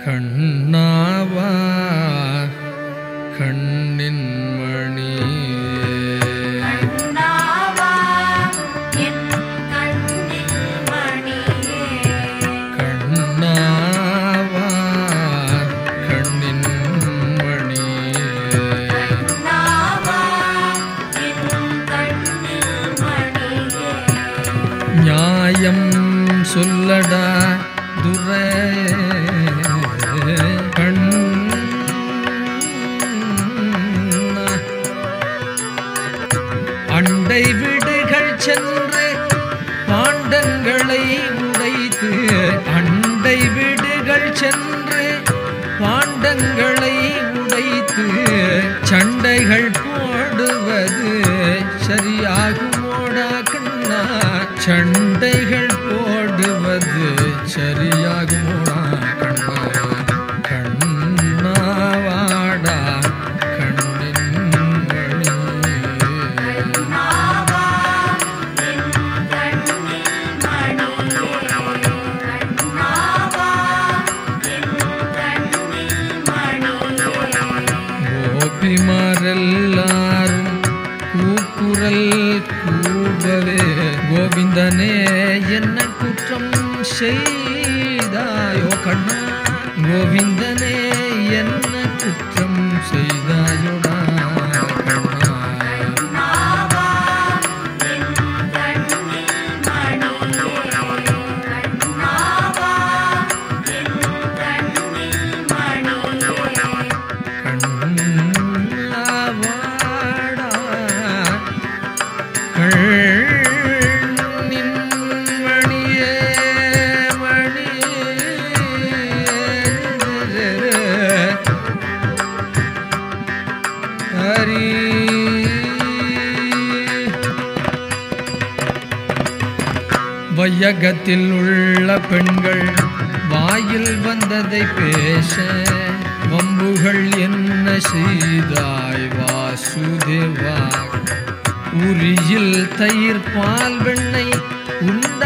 கண்ணாவா கண்ணின் மணியே கண்ணாவா என் கண்ணில் மணியே கண்ணாவா கண்ணின் மணியே கண்ணாவா என் கண்ணில் மணியே நியாயம் சொல்லடா துரை கண்ணா. அண்டை வீடுகள் சென்று பாண்டங்களை உடைத்து அண்டை வீடுகள் சென்று பாண்டங்களை உடைத்து சண்டைகள் போடுவது சரியாகுமோடா கண்ணா சண்டைகள் போடுவது சரியாகுமோடா கண்ணா கண்ணாவாடா கண்ணின் மணியே கண்ணாவா என் கண்ணில் மணியே கண்ணாவா என் கண்ணில் மணியே கோபிமாரெல்லாரும் கூக்குரல் கூடவே கோவிந்தனே என்ன குற்றம் செய்தாயோ கண்ணா கோவிந்தனே என்ன குற்றம் செய்தாயோடா கண்ணா கண்ணாவா என் கண்ணில் மணியே கண்ணாவா என் கண்ணில் மணியே கண்ணாவாடா கண்ணின் மணியே மணியே ஹரி வையகத்தில் உள்ள பெண்கள் வாயில் வந்ததை பேச வம்புகள் என்ன செய்தாய் வாசுதேவா உரியில் தயிர் பால் வெண்ணெய் உண்ண